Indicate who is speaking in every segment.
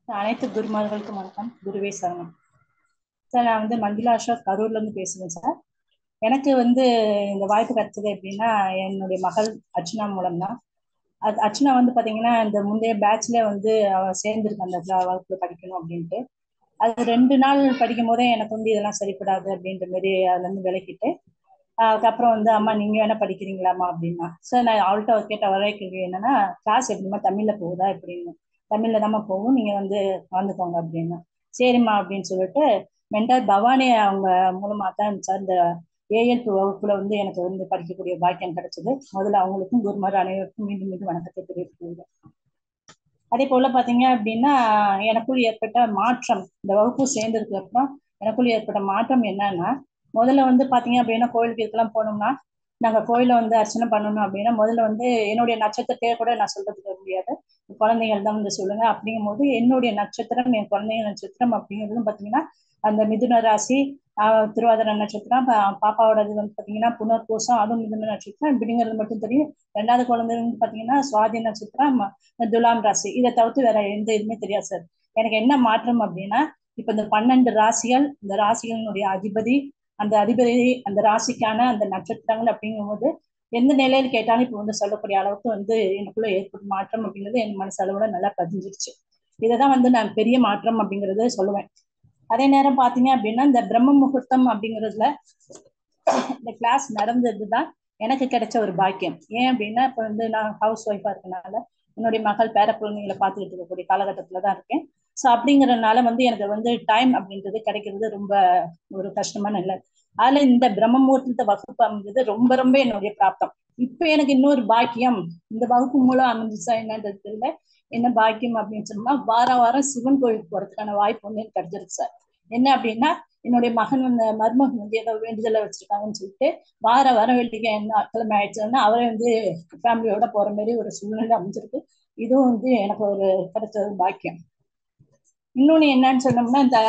Speaker 1: அனைத்து குருமார்களுக்கும் வணக்கம் குருவே சரணம் சார் நான் வந்து மஞ்சுளா அசோக் கரூர்ல இருந்து பேசுறேன் சார் எனக்கு வந்து இந்த வாய்ப்பு கிடைச்சது எப்படின்னா என்னுடைய மகள் அர்ச்சனா மூலம் தான் அது அர்ச்சனா வந்து பாத்தீங்கன்னா இந்த முந்தைய பேட்ச்ல வந்து அவ சேர்ந்திருக்கு அந்த வகுப்புல படிக்கணும் அப்படின்ட்டு அது ரெண்டு நாள் படிக்கும் போதே எனக்கு வந்து இதெல்லாம் சரிப்படாது அப்படின்ற மாதிரி அதுல இருந்து விலக்கிட்டு அதுக்கப்புறம் வந்து அம்மா நீங்க வேணா படிக்கிறீங்களாம்மா அப்படின்னா சார் நான் அவள்கிட்ட கேட்ட ஒரே கேள்வி என்னன்னா கிளாஸ் எப்படிமா தமிழ்ல போகுதா எப்படின்னு தமிழ்ல தாம்மா போகும் நீங்க வந்து கலந்துக்கோங்க அப்படின்னா சரிம்மா அப்படின்னு சொல்லிட்டு மென்டார் பவானி அவங்க மூலமா தான் சார் இந்த ஏஎல்பி வகுப்புல வந்து எனக்கு வந்து படிக்கக்கூடிய பாக்கியம் கிடைச்சது முதல்ல அவங்களுக்கும் குருமார் அனைவருக்கும் மீண்டும் மீண்டும் வணக்கத்தை தெரிவித்துக்கொள்கிறேன் அதே போல பாத்தீங்க அப்படின்னா எனக்குள் ஏற்பட்ட மாற்றம் இந்த வகுப்பு சேர்ந்ததுக்கு அப்புறம் எனக்குள் ஏற்பட்ட மாற்றம் என்னன்னா முதல்ல வந்து பாத்தீங்க அப்படின்னா கோயிலுக்கு இதுக்கெல்லாம் போனோம்னா நாங்க கோயில வந்து அர்ச்சனை பண்ணணும் அப்படின்னா முதல்ல வந்து என்னுடைய நட்சத்திரத்தையே கூட நான் சொல்றதுக்கு முடியாது குழந்தைகள் தான் வந்து சொல்லுங்க அப்படிங்கும் போது என்னுடைய நட்சத்திரம் என் குழந்தைங்க நட்சத்திரம் அப்படிங்கிறதும் பாத்தீங்கன்னா அந்த மிதுன ராசி திருவாதிர நட்சத்திரம் பாப்பாவோடது வந்து பாத்தீங்கன்னா புனர்பூசம் அதுவும் மிதுன நட்சத்திரம் இப்படிங்கிறது மட்டும் தெரியும் ரெண்டாவது குழந்தை வந்து பாத்தீங்கன்னா சுவாதி நட்சத்திரம் துலாம் ராசி இதை தவிர்த்து வேற எந்த இதுவுமே தெரியாது சார் எனக்கு என்ன மாற்றம் அப்படின்னா இப்ப இந்த பன்னெண்டு ராசிகள் இந்த ராசிகளினுடைய அதிபதி அந்த அதிபதி அந்த ராசிக்கான அந்த நட்சத்திரங்கள் அப்படிங்கும்போது எந்த நிலையில கேட்டாலும் இப்ப வந்து சொல்லக்கூடிய அளவுக்கு வந்து எனக்குள்ள ஏற்படும் மாற்றம் அப்படிங்கிறது என் மனசளவுல நல்லா பதிஞ்சிருச்சு இதைதான் வந்து நான் பெரிய மாற்றம் அப்படிங்கறத சொல்லுவேன் அதே நேரம் பாத்தீங்க அப்படின்னா இந்த பிரம்ம முகூர்த்தம் அப்படிங்கிறதுல இந்த கிளாஸ் நடந்ததுதான் எனக்கு கிடைச்ச ஒரு பாக்கியம் ஏன் அப்படின்னா இப்ப வந்து நான் ஹவுஸ் ஒய்ஃபா இருக்கனால என்னுடைய மகள் பேர குழந்தைங்களை பார்த்துக்கிட்டு இருக்கக்கூடிய காலகட்டத்துல தான் இருக்கேன் ஸோ அப்படிங்கறதுனால வந்து எனக்கு வந்து டைம் அப்படின்றது கிடைக்கிறது ரொம்ப ஒரு கஷ்டமான இல்லை அதுல இந்த பிரம்ம முகூர்த்தத்தை வகுப்பு அமைஞ்சது ரொம்ப ரொம்ப என்னுடைய பிராப்தம் இப்ப எனக்கு இன்னொரு பாக்கியம் இந்த வகுப்பு மூலம் அமைஞ்சிச்சா என்னன்றது தெரியல என்ன பாக்கியம் அப்படின்னு சொன்னா வார வாரம் சிவன் கோயிலுக்கு போறதுக்கான வாய்ப்பு வந்து எனக்கு கிடைச்சிருக்கு சார் என்ன அப்படின்னா என்னுடைய மகன் வந்து மருமகன் வந்து ஏதோ வேண்டுதலை வச்சிருக்காங்கன்னு சொல்லிட்டு வார வாரம் வெள்ளிக்கை என்ன கிழமை ஆயிடுச்சுன்னா அவரே வந்து ஃபேமிலியோட போற மாதிரி ஒரு சூழ்நிலை அமைஞ்சிருக்கு இதுவும் வந்து எனக்கு ஒரு கிடைச்ச ஒரு பாக்கியம் இன்னொன்னு என்னன்னு சொன்னோம்னா இந்த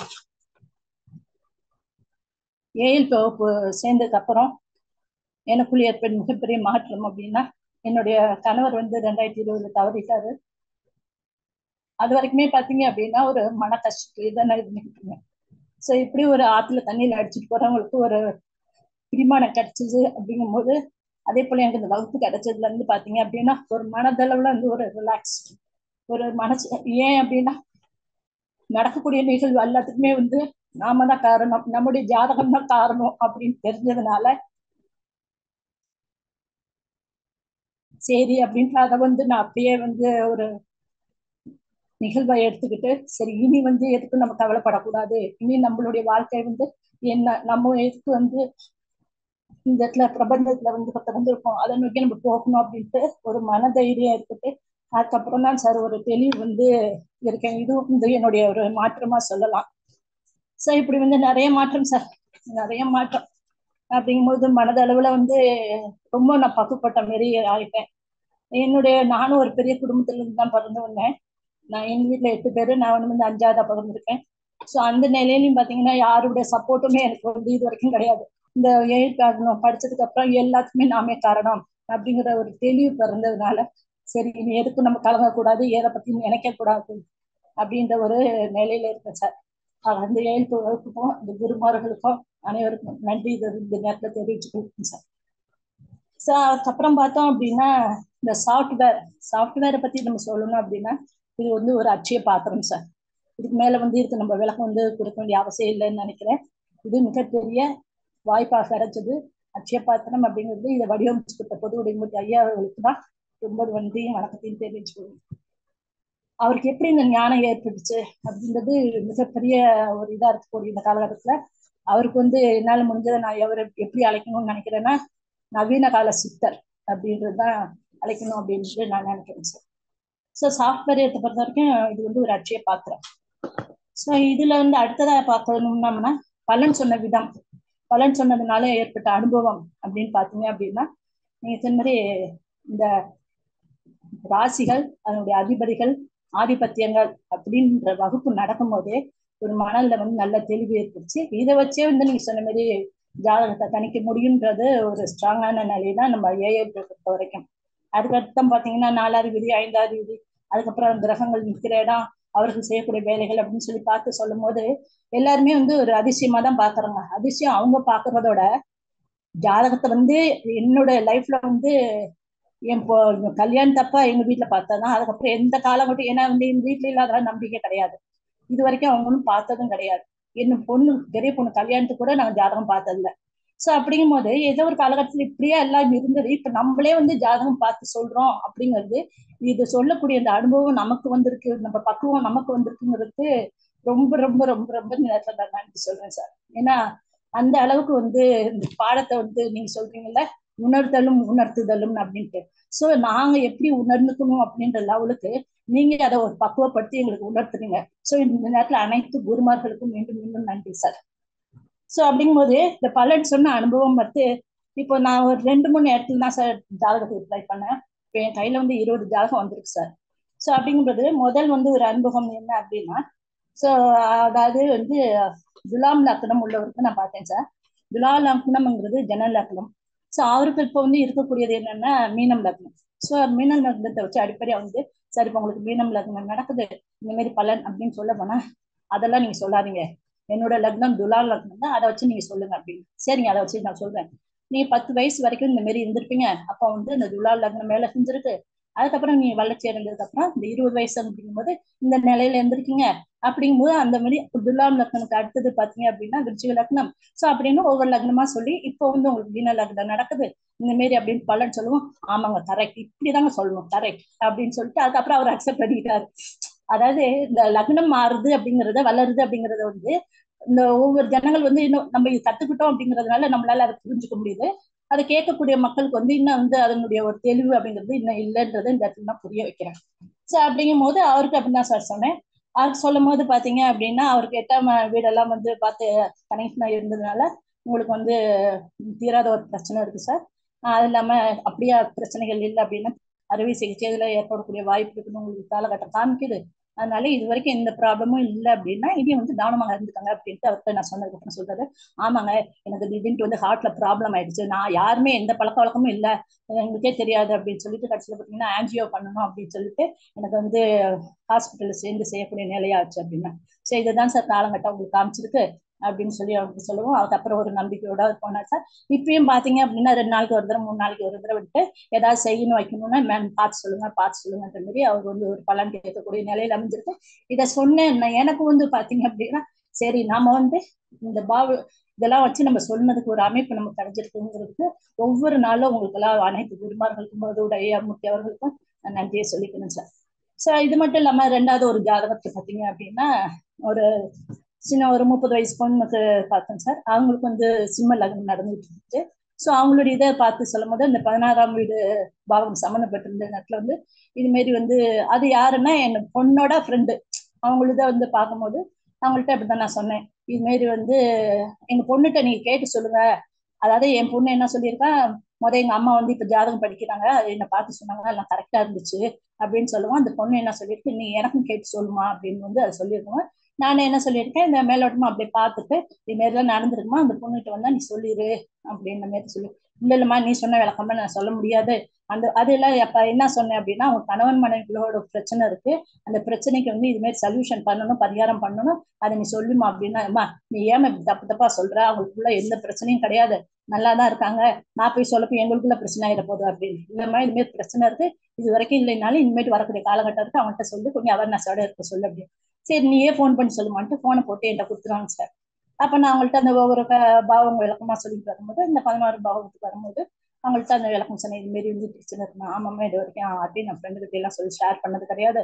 Speaker 1: ஏஎல் வகுப்பு சேர்ந்ததுக்கு அப்புறம் எனக்குள்ள ஏற்பட்ட மிகப்பெரிய மாற்றம் அப்படின்னா என்னுடைய கணவர் வந்து ரெண்டாயிரத்தி இருபதுல தவறிட்டாரு அது வரைக்குமே பாத்தீங்க அப்படின்னா ஒரு மன கஷ்டத்துல தான் நான் இருந்துக்கிட்டு ஸோ இப்படி ஒரு ஆத்துல தண்ணியில அடிச்சுட்டு போறவங்களுக்கு ஒரு பிரிமானம் கிடைச்சது அப்படிங்கும் போது அதே போல எனக்கு இந்த வகுப்பு கிடைச்சதுல இருந்து பாத்தீங்க அப்படின்னா ஒரு மனதளவுல வந்து ஒரு ரிலாக்ஸ் ஒரு மனசு ஏன் அப்படின்னா நடக்கக்கூடிய நிகழ்வு எல்லாத்துக்குமே வந்து நாம தான் காரணம் நம்முடைய ஜாதகம் தான் காரணம் அப்படின்னு தெரிஞ்சதுனால சரி அப்படின்ட்டு அதை வந்து நான் அப்படியே வந்து ஒரு நிகழ்வை எடுத்துக்கிட்டு சரி இனி வந்து எதுக்கு நம்ம கவலைப்படக்கூடாது இனி நம்மளுடைய வாழ்க்கை வந்து என்ன நம்ம எதுக்கு வந்து இந்த இடத்துல பிரபஞ்சத்துல வந்து திறந்திருக்கோம் அதை நோக்கி நம்ம போகணும் அப்படின்ட்டு ஒரு மன தைரியம் எடுத்துட்டு அதுக்கப்புறம் தான் சார் ஒரு தெளிவு வந்து இருக்கேன் இதுவும் வந்து என்னுடைய ஒரு மாற்றமா சொல்லலாம் சார் இப்படி வந்து நிறைய மாற்றம் சார் நிறைய மாற்றம் அப்படிங்கும்போது மனதளவுல வந்து ரொம்ப நான் பக்குப்பட்ட மாரி ஆயிட்டேன் என்னுடைய நானும் ஒரு பெரிய குடும்பத்துல இருந்து தான் பிறந்து வந்தேன் நான் எங்க வீட்டுல எட்டு பேரு நான் வந்து அஞ்சாவதா பிறந்திருக்கேன் ஸோ அந்த நிலையிலையும் பாத்தீங்கன்னா யாருடைய சப்போர்ட்டுமே எனக்கு வந்து இது வரைக்கும் கிடையாது இந்த எயிட் ஆகணும் படிச்சதுக்கு அப்புறம் எல்லாத்துக்குமே நாமே காரணம் அப்படிங்கிற ஒரு தெளிவு பிறந்ததுனால சரி இனி எதுக்கும் நம்ம கலங்கக்கூடாது எதை பத்தி நினைக்க கூடாது அப்படின்ற ஒரு நிலையில இருக்கேன் சார் அந்த ஏழ்ப்பு வகுப்புக்கும் அந்த குருமார்களுக்கும் அனைவருக்கும் நன்றி இது இந்த நேரத்தில் தெரிவிச்சுக்கொள்கிறேன் சார் சார் அதுக்கப்புறம் பார்த்தோம் அப்படின்னா இந்த சாஃப்ட்வேர் சாஃப்ட்வேரை பத்தி நம்ம சொல்லணும் அப்படின்னா இது வந்து ஒரு அட்சய பாத்திரம் சார் இதுக்கு மேல வந்து இதுக்கு நம்ம விளக்கம் வந்து கொடுக்க வேண்டிய அவசியம் இல்லைன்னு நினைக்கிறேன் இது மிகப்பெரிய வாய்ப்பாக கிடைச்சது அட்சய பாத்திரம் அப்படிங்கிறது இதை வடிவமைச்சு கொடுத்த பொது உடைமூர்த்தி ஐயா அவர்களுக்கு தான் ரொம்ப நன்றியும் வணக்கத்தையும் தெரிவிச்சுக்கொள்ளும் அவருக்கு எப்படி இந்த ஞானம் ஏற்பட்டுச்சு அப்படின்றது மிகப்பெரிய ஒரு இதா இருக்கக்கூடிய இந்த காலகட்டத்துல அவருக்கு வந்து என்னால முடிஞ்சதை நான் எவரை எப்படி அழைக்கணும்னு நினைக்கிறேன்னா நவீன கால சித்தர் அப்படின்றது தான் அழைக்கணும் அப்படின்ட்டு நான் நினைக்கிறேன் சார் ஸோ சாஃப்ட்வேர் பொறுத்த வரைக்கும் இது வந்து ஒரு அட்சய பாத்திரம் ஸோ இதுல வந்து அடுத்ததா பார்க்கணும்னா பலன் சொன்ன விதம் பலன் சொன்னதுனால ஏற்பட்ட அனுபவம் அப்படின்னு பாத்தீங்க அப்படின்னா நீங்க சொன்ன மாதிரி இந்த ராசிகள் அதனுடைய அதிபதிகள் ஆதிபத்தியங்கள் அப்படின்ற வகுப்பு நடக்கும் போதே ஒரு மணல்ல வந்து நல்ல தெளிவு ஏற்படுச்சு இதை வச்சே வந்து நீங்க சொன்ன மாதிரி ஜாதகத்தை கணிக்க முடியுன்றது ஒரு ஸ்ட்ராங்கான நிலையில நம்ம ஏஐ பொறுத்த வரைக்கும் அதுக்கு அர்த்தம் பாத்தீங்கன்னா நாலாவது விதி ஐந்தாவது விதி அதுக்கப்புறம் கிரகங்கள் நிற்கிற இடம் அவர்கள் செய்யக்கூடிய வேலைகள் அப்படின்னு சொல்லி பார்த்து சொல்லும் போது எல்லாருமே வந்து ஒரு அதிசயமா தான் பாக்குறாங்க அதிசயம் அவங்க பாக்குறதோட ஜாதகத்தை வந்து என்னோட லைஃப்ல வந்து என் பொ கல்யாணத்தப்ப எங்க வீட்டுல பார்த்ததான் அதுக்கப்புறம் எந்த காலகட்டம் ஏன்னா வந்து எங்க வீட்டுல இல்லாத நம்பிக்கை கிடையாது இது வரைக்கும் அவங்களும் பார்த்ததும் கிடையாது என்ன பொண்ணு பெரிய பொண்ணு கல்யாணத்துக்கு கூட நாங்க ஜாதகம் பார்த்ததில்ல சோ அப்படிங்கும் போது ஏதோ ஒரு காலகட்டத்துல இப்படியே எல்லாம் இருந்தது இப்ப நம்மளே வந்து ஜாதகம் பார்த்து சொல்றோம் அப்படிங்கிறது இது சொல்லக்கூடிய அந்த அனுபவம் நமக்கு வந்திருக்கு நம்ம பக்குவம் நமக்கு வந்திருக்குங்கிறது ரொம்ப ரொம்ப ரொம்ப ரொம்ப நேரத்துல நான் நன்றி சொல்றேன் சார் ஏன்னா அந்த அளவுக்கு வந்து இந்த பாடத்தை வந்து நீங்க சொல்றீங்கல்ல உணர்தலும் உணர்த்துதலும் அப்படின்ட்டு சோ நாங்க எப்படி உணர்ந்துக்கணும் அப்படின்ற லெவலுக்கு நீங்க அதை ஒரு பக்குவப்படுத்தி எங்களுக்கு உணர்த்துறீங்க சோ இந்த நேரத்துல அனைத்து குருமார்களுக்கும் மீண்டும் மீண்டும் நன்றி சார் சோ அப்படிங்கும்போது இந்த பலன் சொன்ன அனுபவம் வந்து இப்போ நான் ஒரு ரெண்டு மூணு இடத்துல தான் சார் ஜாதகத்துக்கு ட்ரை பண்ணேன் இப்போ என் கையில வந்து இருபது ஜாதகம் வந்திருக்கு சார் ஸோ அப்படிங்கும்போது முதல் வந்து ஒரு அனுபவம் என்ன அப்படின்னா ஸோ அதாவது வந்து துலாம் லக்னம் உள்ளவருக்கு நான் பார்த்தேன் சார் துலா லக்னம்ங்கிறது ஜனல் லக்னம் ஸோ அவருக்கு இப்போ வந்து இருக்கக்கூடியது என்னன்னா மீனம் லக்னம் ஸோ மீனம் லக்னத்தை வச்சு அடிப்படையாக வந்து சரி இப்போ உங்களுக்கு மீனம் லக்னம் நடக்குது இந்த மாதிரி பலன் அப்படின்னு சொல்ல போனா அதெல்லாம் நீங்க சொல்லாதீங்க என்னோட லக்னம் துலா லக்னம் தான் அதை வச்சு நீங்க சொல்லுங்க அப்படின்னு சரிங்க அதை வச்சு நான் சொல்றேன் நீங்க பத்து வயசு வரைக்கும் இந்த மாதிரி இருந்திருப்பீங்க அப்போ வந்து இந்த துலா லக்னம் மேல செஞ்சிருக்கு அதுக்கப்புறம் நீங்க வளர்ச்சி அடைந்ததுக்கு அப்புறம் இந்த இருபது வயசு அப்படிங்கும்போது இந்த நிலையில இருந்திருக்கீங்க அப்படிங்கும்போது அந்த மாதிரி துலாம் லக்னத்துக்கு அடுத்தது பாத்தீங்க அப்படின்னா விருச்சிக லக்னம் சோ அப்படின்னு ஒவ்வொரு லக்னமா சொல்லி இப்போ வந்து உங்களுக்கு மீன லக்னம் நடக்குது இந்த மாரி அப்படின்னு பலன் சொல்லுவோம் ஆமாங்க கரெக்ட் இப்படிதாங்க சொல்லணும் கரெக்ட் அப்படின்னு சொல்லிட்டு அதுக்கப்புறம் அவர் அக்செப்ட் பண்ணிக்கிட்டாரு அதாவது இந்த லக்னம் மாறுது அப்படிங்கறத வளருது அப்படிங்கறத வந்து இந்த ஒவ்வொரு ஜனங்கள் வந்து இன்னும் நம்ம இது கத்துக்கிட்டோம் அப்படிங்கறதுனால நம்மளால அதை புரிஞ்சுக்க முடியுது அதை கேட்கக்கூடிய மக்களுக்கு வந்து இன்னும் வந்து அதனுடைய ஒரு தெளிவு அப்படிங்கிறது இன்னும் இல்லைன்றதை இந்த இடத்துல நான் புரிய வைக்கிறேன் சோ அப்படிங்கும் போது அவருக்கு அப்படிதான் சார் சொன்னேன் அவருக்கு சொல்லும் போது பாத்தீங்க அப்படின்னா அவருக்கு எட்டாம் வீடெல்லாம் வந்து பார்த்து கனெக்ஷனா இருந்ததுனால உங்களுக்கு வந்து தீராத ஒரு பிரச்சனை இருக்கு சார் அது இல்லாம அப்படியே பிரச்சனைகள் இல்லை அப்படின்னா அறுவை சிகிச்சை இதுல ஏற்படக்கூடிய வாய்ப்பு இருக்குன்னு உங்களுக்கு காலகட்டம் காமிக்குது அதனால இது வரைக்கும் எந்த ப்ராப்ளமும் இல்லை அப்படின்னா இதையும் வந்து கவனமாக இருந்துக்காங்க அப்படின்ட்டு அவர்கிட்ட நான் சொன்னதுக்கு அப்புறம் சொல்றாரு ஆமாங்க எனக்கு திடீர்னு வந்து ஹார்ட்ல ப்ராப்ளம் ஆயிடுச்சு நான் யாருமே எந்த பழக்க வழக்கமும் இல்லை எங்களுக்கே தெரியாது அப்படின்னு சொல்லிட்டு கடைசியில் பார்த்தீங்கன்னா ஆன்ஜியோ பண்ணணும் அப்படின்னு சொல்லிட்டு எனக்கு வந்து ஹாஸ்பிட்டல்ல சேர்ந்து செய்யக்கூடிய நிலையாச்சு அப்படின்னா சரி இதுதான் சார் காலங்கட்டம் உங்களுக்கு காமிச்சிருக்கு அப்படின்னு சொல்லி அவருக்கு சொல்லுவோம் அதுக்கப்புறம் ஒரு நம்பிக்கையோட போனார் சார் இப்பயும் பாத்தீங்க அப்படின்னா ரெண்டு நாளைக்கு ஒரு தடவை மூணு நாளைக்கு ஒரு தடவை விட்டு ஏதாவது செய்யணும் வைக்கணும்னா மேம் பார்த்து சொல்லுங்க பார்த்து சொல்லுங்கன்ற மாதிரி அவர் வந்து ஒரு பலன் கேட்கக்கூடிய நிலையில அமைஞ்சிருக்கு இதை சொன்னேன் எனக்கு வந்து பாத்தீங்க அப்படின்னா சரி நாம வந்து இந்த பாவு இதெல்லாம் வச்சு நம்ம சொன்னதுக்கு ஒரு அமைப்பு நமக்கு கிடைச்சிருக்குங்கிறதுக்கு ஒவ்வொரு நாளும் உங்களுக்கு எல்லாம் அனைத்து குருமார்களுக்கும் அதோடைய மூர்த்தி அவர்களுக்கும் நான் நன்றியை சொல்லிக்கணும் சார் ஸோ இது மட்டும் இல்லாம ரெண்டாவது ஒரு ஜாதகத்தை பார்த்தீங்க அப்படின்னா ஒரு சின்ன ஒரு முப்பது வயசு பொண்ணுக்கு பார்த்தேன் சார் அவங்களுக்கு வந்து சிம்ம லக்னம் நடந்துட்டு இருந்துச்சு ஸோ அவங்களுடைய இதை பார்த்து சொல்லும் போது இந்த பதினாறாம் வீடு பாவம் சம்மந்தப்பட்டிருந்த நேரத்தில் வந்து இது மாரி வந்து அது யாருன்னா என் பொண்ணோட ஃப்ரெண்டு அவங்களத வந்து பார்க்கும்போது அவங்கள்ட்ட அப்படிதான் நான் சொன்னேன் இது மாரி வந்து எங்க பொண்ணுகிட்ட நீங்க கேட்டு சொல்லுங்க அதாவது என் பொண்ணு என்ன சொல்லியிருக்கா முத எங்க அம்மா வந்து இப்ப ஜாதகம் படிக்கிறாங்க என்னை பார்த்து சொன்னாங்க எல்லாம் கரெக்டா இருந்துச்சு அப்படின்னு சொல்லுவோம் அந்த பொண்ணு என்ன சொல்லியிருக்கு நீ எனக்கும் கேட்டு சொல்லுமா அப்படின்னு வந்து அதை சொல்லியிருக்கோம் நான் என்ன சொல்லியிருக்கேன் இந்த மேலோட்டமா அப்படியே பார்த்துட்டு இது மாரிலாம் நடந்திருக்குமா அந்த பொண்ணுகிட்ட வந்தா நீ சொல்லிடு அப்படின்ற மாதிரி சொல்லி இல்ல இல்லம்மா நீ சொன்ன விளக்கமா நான் சொல்ல முடியாது அந்த அதெல்லாம் அப்ப என்ன சொன்னேன் அப்படின்னா அவங்க கணவன் மனைவிகளோட பிரச்சனை இருக்கு அந்த பிரச்சனைக்கு வந்து இது மாதிரி சொல்யூஷன் பண்ணணும் பரிகாரம் பண்ணணும் அதை நீ சொல்லுமா அப்படின்னா அம்மா நீ ஏமா தப்பு தப்பா சொல்ற அவங்களுக்குள்ள எந்த பிரச்சனையும் கிடையாது நல்லா தான் இருக்காங்க நான் போய் சொல்லப்போ எங்களுக்குள்ள பிரச்சனை ஆயிட போகுது அப்படின்னு இல்லம்மா இது மாதிரி பிரச்சனை இருக்கு இது வரைக்கும் இல்லைனாலும் இனிமேட்டு வரக்கூடிய காலகட்டம் இருக்கு அவன்கிட்ட சொல்லி கொஞ்சம் அவேர்னஸோட இருக்க சொல்லு அப்படின்னு சரி நீயே ஃபோன் பண்ணி சொல்லுமான்ட்டு ஃபோனை போட்டு என்கிட்ட கொடுத்துருவாங்க சார் அப்ப நான் அவங்கள்ட்ட அந்த ஒவ்வொரு பாவம் விளக்கமா சொல்லிட்டு வரும்போது இந்த பதினாறு பாவத்துக்கு வரும்போது அவங்கள்ட்ட அந்த விளக்கம் சொன்னேன் இது மாரி வந்து பிரச்சனை இருக்கு ஆமாம்மா இது வரைக்கும் அப்படின்னு நான் ஃப்ரெண்டு கிட்ட எல்லாம் சொல்லி ஷேர் பண்ணது கிடையாது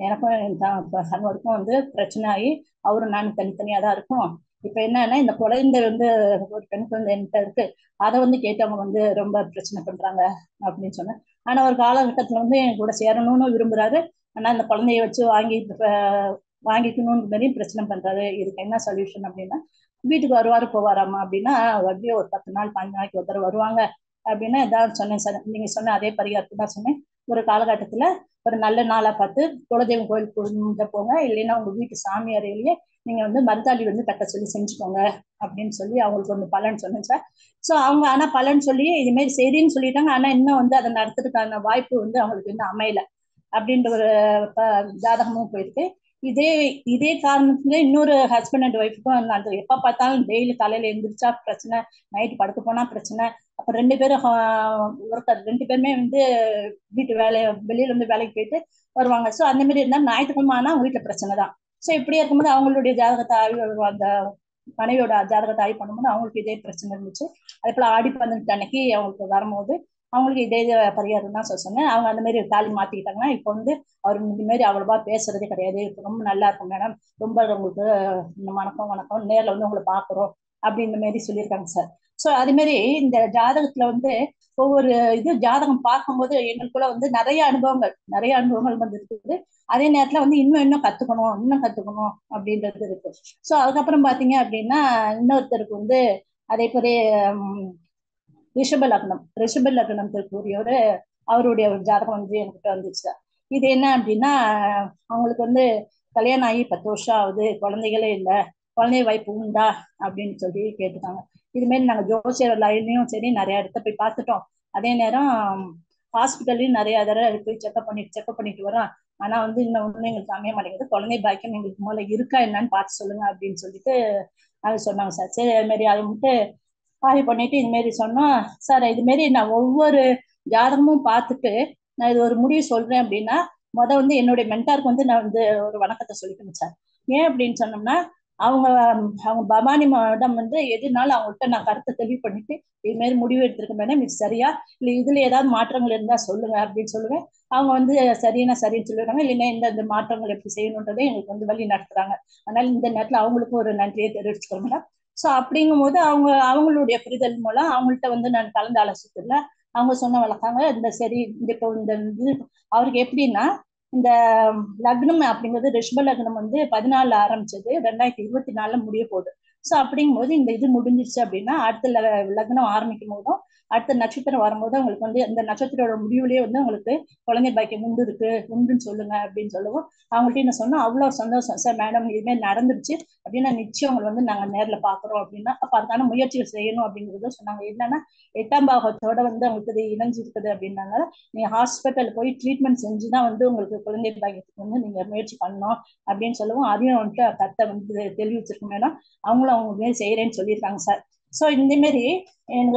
Speaker 1: எனக்கும் சன்வருக்கும் வந்து பிரச்சனை ஆகி அவரும் நானும் தனித்தனியா தான் இருக்கும் இப்ப என்னன்னா இந்த குழந்தை வந்து ஒரு பெண் குழந்தை என்கிட்ட இருக்கு அதை வந்து கேட்டு அவங்க வந்து ரொம்ப பிரச்சனை பண்றாங்க அப்படின்னு சொன்னேன் ஆனா ஒரு காலகட்டத்துல வந்து என் கூட சேரணும்னு விரும்புறாரு ஆனா அந்த குழந்தைய வச்சு வாங்கி வாங்கிக்கணும்னு மாதிரி பிரச்சனை பண்றாரு இதுக்கு என்ன சொல்யூஷன் அப்படின்னா வீட்டுக்கு வருவாரு போவாராமா அப்படின்னா அப்படியே ஒரு பத்து நாள் பதினஞ்சு நாளைக்கு ஒருத்தர் வருவாங்க அப்படின்னா ஏதாவது சொன்னேன் சார் நீங்க சொன்ன அதே பரிகாரத்தை தான் சொன்னேன் ஒரு காலகட்டத்துல ஒரு நல்ல நாளா பார்த்து குலதெய்வம் கோயில் கும்பிட்டு போங்க இல்லைன்னா உங்க வீட்டு சாமி அறையிலேயே நீங்க வந்து மருந்தாளி வந்து கட்ட சொல்லி செஞ்சுக்கோங்க அப்படின்னு சொல்லி அவங்களுக்கு வந்து பலன் சொன்னேன் சார் ஸோ அவங்க ஆனா பலன் சொல்லி இது மாதிரி சரின்னு சொல்லிட்டாங்க ஆனா இன்னும் வந்து அதை நடத்துறதுக்கான வாய்ப்பு வந்து அவங்களுக்கு இன்னும் அமையல அப்படின்ற ஒரு ஜாதகமும் போயிருக்கு இதே இதே காரணத்துல இன்னொரு ஹஸ்பண்ட் அண்ட் ஒய்ஃபுக்கும் அந்த எப்ப பார்த்தாலும் டெய்லி காலையில எழுந்திரிச்சா பிரச்சனை நைட் படுக்க போனா பிரச்சனை அப்ப ரெண்டு பேரும் ஒருத்தர் ரெண்டு பேருமே வந்து வீட்டு வேலை வெளியில இருந்து வேலைக்கு போயிட்டு வருவாங்க ஸோ அந்த மாதிரி இருந்தா ஞாயிற்றுக்கிழமை ஆனா அவங்க வீட்டுல பிரச்சனை தான் ஸோ இப்படியே இருக்கும்போது அவங்களுடைய ஜாதகத்தை ஆய்வு அந்த மனைவியோட ஜாதகத்தை ஆய்வு பண்ணும்போது அவங்களுக்கு இதே பிரச்சனை இருந்துச்சு அதே போல ஆடி பதினெட்டு அன்னைக்கு அவங்களுக்கு வரும்போது அவங்களுக்கு இதே பரிகாரம் தான் சொல்ல சொன்னேன் அவங்க அந்த மாதிரி தாலி மாத்திக்கிட்டாங்கன்னா இப்போ வந்து அவர் இந்த மாதிரி அவ்வளவா பேசுறதே கிடையாது இப்போ ரொம்ப நல்லா இருக்கும் மேடம் ரொம்ப உங்களுக்கு இந்த வணக்கம் வணக்கம் நேர்ல வந்து உங்களை பாக்குறோம் அப்படி இந்த மாதிரி சொல்லியிருக்காங்க சார் ஸோ அது மாதிரி இந்த ஜாதகத்துல வந்து ஒவ்வொரு இது ஜாதகம் பார்க்கும்போது எங்களுக்குள்ள வந்து நிறைய அனுபவங்கள் நிறைய அனுபவங்கள் வந்து இருக்குது அதே நேரத்துல வந்து இன்னும் இன்னும் கத்துக்கணும் இன்னும் கத்துக்கணும் அப்படின்றது இருக்கு ஸோ அதுக்கப்புறம் பாத்தீங்க அப்படின்னா இன்னொருத்தருக்கு வந்து அதே போல ரிஷப லக்னம் ரிஷப லக்னத்திற்குரியவர் அவருடைய ஒரு ஜாதகம் வந்து என்கிட்ட வந்துச்சு இது என்ன அப்படின்னா அவங்களுக்கு வந்து கல்யாணம் ஆகி பத்து வருஷம் ஆகுது குழந்தைகளே இல்லை குழந்தை வாய்ப்பு உண்டா அப்படின்னு சொல்லி கேட்டுட்டாங்க இது மாதிரி நாங்கள் ஜோசியர் லைன்லையும் சரி நிறைய இடத்த போய் பார்த்துட்டோம் அதே நேரம் ஹாஸ்பிட்டல்லையும் நிறைய தடவை போய் செக்அப் பண்ணிட்டு செக்அப் பண்ணிட்டு வரோம் ஆனா வந்து இன்னும் ஒன்றும் எங்களுக்கு அமைய மாட்டேங்குது குழந்தை பாக்கியம் எங்களுக்கு முதல்ல இருக்கா என்னன்னு பார்த்து சொல்லுங்க அப்படின்னு சொல்லிட்டு அது சொன்னாங்க சார் சரி அது மாதிரி அதை மட்டும் ஆய்வு பண்ணிட்டு இது மாரி சொன்னோம் சார் இது மாரி நான் ஒவ்வொரு ஜாதகமும் பார்த்துட்டு நான் இது ஒரு முடிவு சொல்றேன் அப்படின்னா முத வந்து என்னுடைய மென்டாருக்கு வந்து நான் வந்து ஒரு வணக்கத்தை சொல்லிக்கணும் சார் ஏன் அப்படின்னு சொன்னோம்னா அவங்க அவங்க பவானி மேடம் வந்து எதுனாலும் அவங்கள்ட்ட நான் கருத்தை தெளிவு பண்ணிட்டு இது மாதிரி முடிவு எடுத்திருக்க மேடம் இது சரியா இல்லை இதுல ஏதாவது மாற்றங்கள் இருந்தா சொல்லுங்க அப்படின்னு சொல்லுவேன் அவங்க வந்து சரின்னா சரின்னு சொல்லிடுறாங்க இல்லைன்னா இந்த இந்த மாற்றங்கள் எப்படி செய்யணுன்றதை எங்களுக்கு வந்து வழி நடத்துறாங்க அதனால இந்த நேரத்துல அவங்களுக்கும் ஒரு நன்றியை தெரிவிச்சுக்கிறோம் மேடம் ஸோ அப்படிங்கும் போது அவங்க அவங்களுடைய புரிதல் மூலம் அவங்கள்ட்ட வந்து நான் கலந்து ஆலோசித்துல அவங்க சொன்ன வளர்க்காங்க இந்த சரி இந்த இப்போ இந்த இது அவருக்கு எப்படின்னா இந்த லக்னம் அப்படிங்கிறது ரிஷப லக்னம் வந்து பதினாலுல ஆரம்பிச்சது ரெண்டாயிரத்தி இருபத்தி நாலுல முடிய போகுது ஸோ அப்படிங்கும்போது இந்த இது முடிஞ்சிருச்சு அப்படின்னா அடுத்த லக்னம் ஆரம்பிக்கும் போதும் அடுத்த நட்சத்திரம் வரும்போது உங்களுக்கு வந்து இந்த நட்சத்திரோட முடிவுலயே வந்து உங்களுக்கு குழந்தை பாக்கியம் உண்டு இருக்கு உண்டுன்னு சொல்லுங்க அப்படின்னு சொல்லவும் அவங்கள்ட்ட என்ன சொன்னா அவ்வளோ சந்தோஷம் சார் மேடம் இதுமாரி நடந்துருச்சு அப்படின்னா நிச்சயம் உங்களை வந்து நாங்கள் நேரில் பார்க்குறோம் அப்படின்னா அப்போ அதுக்கான முயற்சிகள் செய்யணும் அப்படிங்கிறத சொன்னாங்க என்னன்னா எட்டாம் பாகத்தோட வந்து அவங்களுக்கு இது இணைஞ்சிருக்குது அப்படின்னால நீங்க ஹாஸ்பிட்டல் போய் ட்ரீட்மெண்ட் செஞ்சு தான் வந்து உங்களுக்கு குழந்தை பாக்கியத்துக்கு வந்து நீங்க முயற்சி பண்ணணும் அப்படின்னு சொல்லவும் அதையும் வந்துட்டு கத்தை வந்து தெளிவிச்சிருக்க மேடம் அவங்களும் அவங்க மாரி செய்யறேன்னு சொல்லியிருக்காங்க சார் ஸோ இந்த மாரி எங்க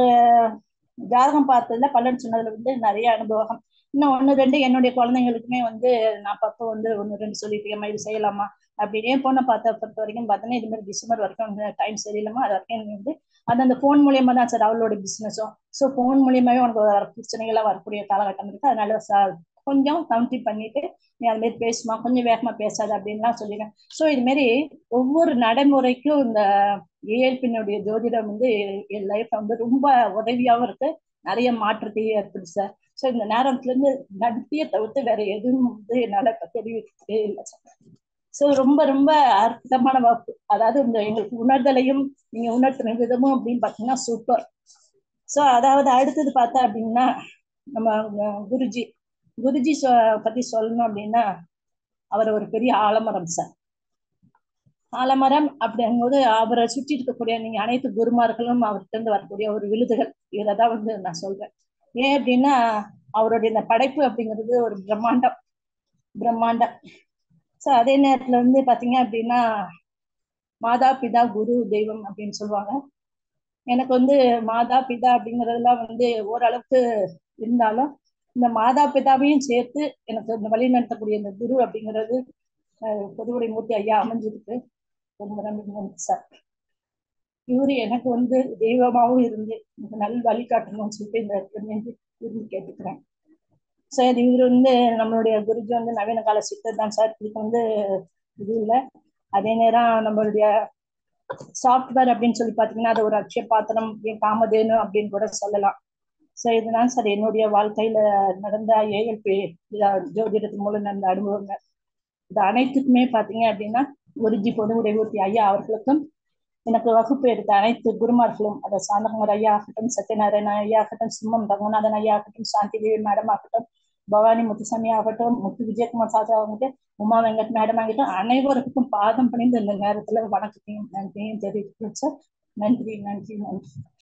Speaker 1: ஜாதகம் பார்த்ததுல பலன் சொன்னதுல வந்து நிறைய அனுபவம் இன்னும் ஒன்று ரெண்டு என்னுடைய குழந்தைங்களுக்குமே வந்து நான் பப்போ வந்து ஒன்று ரெண்டு சொல்லிட்டு இது செய்யலாமா அப்படின்னு என் பொண்ணை பார்த்த பொறுத்த வரைக்கும் பார்த்தோன்னா இது மாதிரி டிசம்பர் வரைக்கும் வந்து டைம் சரியில்லாம அது வரைக்கும் வந்து அது அந்த ஃபோன் மூலியமா தான் சார் அவளோட பிஸ்னஸும் ஸோ ஃபோன் மூலியமாவே உனக்கு வர பிரச்சனைகள்லாம் வரக்கூடிய காலகட்டம் இருக்கு அதனால சார் கொஞ்சம் கவுண்டி பண்ணிட்டு நீ அது மாதிரி பேசுமா கொஞ்சம் வேகமா பேசாத அப்படின்லாம் சொல்லிடுறேன் ஸோ இது மாதிரி ஒவ்வொரு நடைமுறைக்கும் இந்த ஏஎல்பினுடைய ஜோதிடம் வந்து என் லைஃப்ல வந்து ரொம்ப உதவியாகவும் இருக்கு நிறைய மாற்றத்தையும் ஏற்படுது சார் ஸோ இந்த நேரத்துல இருந்து நடத்திய தவிர்த்து வேற எதுவும் வந்து என்னால தெரிவிக்கவே இல்லை சார் ஸோ ரொம்ப ரொம்ப அற்புதமான வாக்கு அதாவது இந்த எங்களுக்கு உணர்தலையும் நீங்க உணர்த்துற விதமும் அப்படின்னு பார்த்தீங்கன்னா சூப்பர் ஸோ அதாவது அடுத்தது பார்த்தா அப்படின்னா நம்ம குருஜி குருஜி சொ பத்தி சொல்லணும் அப்படின்னா அவர் ஒரு பெரிய ஆலமரம் சார் ஆலமரம் அப்படிங்கும்போது அவரை சுற்றி இருக்கக்கூடிய நீங்க அனைத்து குருமார்களும் அவர்கிட்ட இருந்து வரக்கூடிய ஒரு விழுதுகள் இதைதான் வந்து நான் சொல்றேன் ஏன் அப்படின்னா அவருடைய இந்த படைப்பு அப்படிங்கிறது ஒரு பிரம்மாண்டம் பிரம்மாண்டம் ஸோ அதே நேரத்துல வந்து பாத்தீங்க அப்படின்னா மாதா பிதா குரு தெய்வம் அப்படின்னு சொல்லுவாங்க எனக்கு வந்து மாதா பிதா அப்படிங்கிறதுலாம் வந்து ஓரளவுக்கு இருந்தாலும் இந்த மாதா பிதாவையும் சேர்த்து எனக்கு இந்த வழி நடத்தக்கூடிய இந்த குரு அப்படிங்கிறது பொதுவுடை மூர்த்தி ஐயா அமைஞ்சிருக்கு ரொம்ப நன்றி சார் இவரு எனக்கு வந்து தெய்வமாகவும் இருந்து எனக்கு நல்ல வழிகாட்டணும்னு சொல்லிட்டு இந்த இடத்துல விரும்பி கேட்டுக்கிறேன் சார் இவர் வந்து நம்மளுடைய குருஜி வந்து நவீன கால சித்தர் தான் சார் இதுக்கு வந்து இது இல்லை அதே நேரம் நம்மளுடைய சாஃப்ட்வேர் அப்படின்னு சொல்லி பார்த்தீங்கன்னா அது ஒரு அக்ஷய பாத்திரம் காமதேனு அப்படின்னு கூட சொல்லலாம் ஸோ இதுதான் சார் என்னுடைய வாழ்க்கையில நடந்த ஏஎல்பி ஜோதிடத்தின் மூலம் நடந்த அனுபவங்கள் இது அனைத்துக்குமே பார்த்தீங்க அப்படின்னா குருஜி பொது உடைவூர்த்தி ஐயா அவர்களுக்கும் எனக்கு வகுப்பு எடுத்த அனைத்து குருமார்களும் அதை சாந்தகுமார் ஐயா ஆகட்டும் சத்யநாராயண ஐயா ஆகட்டும் சிம்மம் ரங்கநாதன் ஐயா ஆகட்டும் சாந்தி தேவி மேடம் ஆகட்டும் பவானி முத்துசாமி ஆகட்டும் முத்து விஜயகுமார் சாஜா ஆகட்டும் உமா வெங்கட் மேடம் ஆகட்டும் அனைவருக்கும் பாதம் பணிந்து இந்த நேரத்துல வணக்கத்தையும் நன்றியும் தெரிவிக்கிறேன் சார் நன்றி நன்றி நன்றி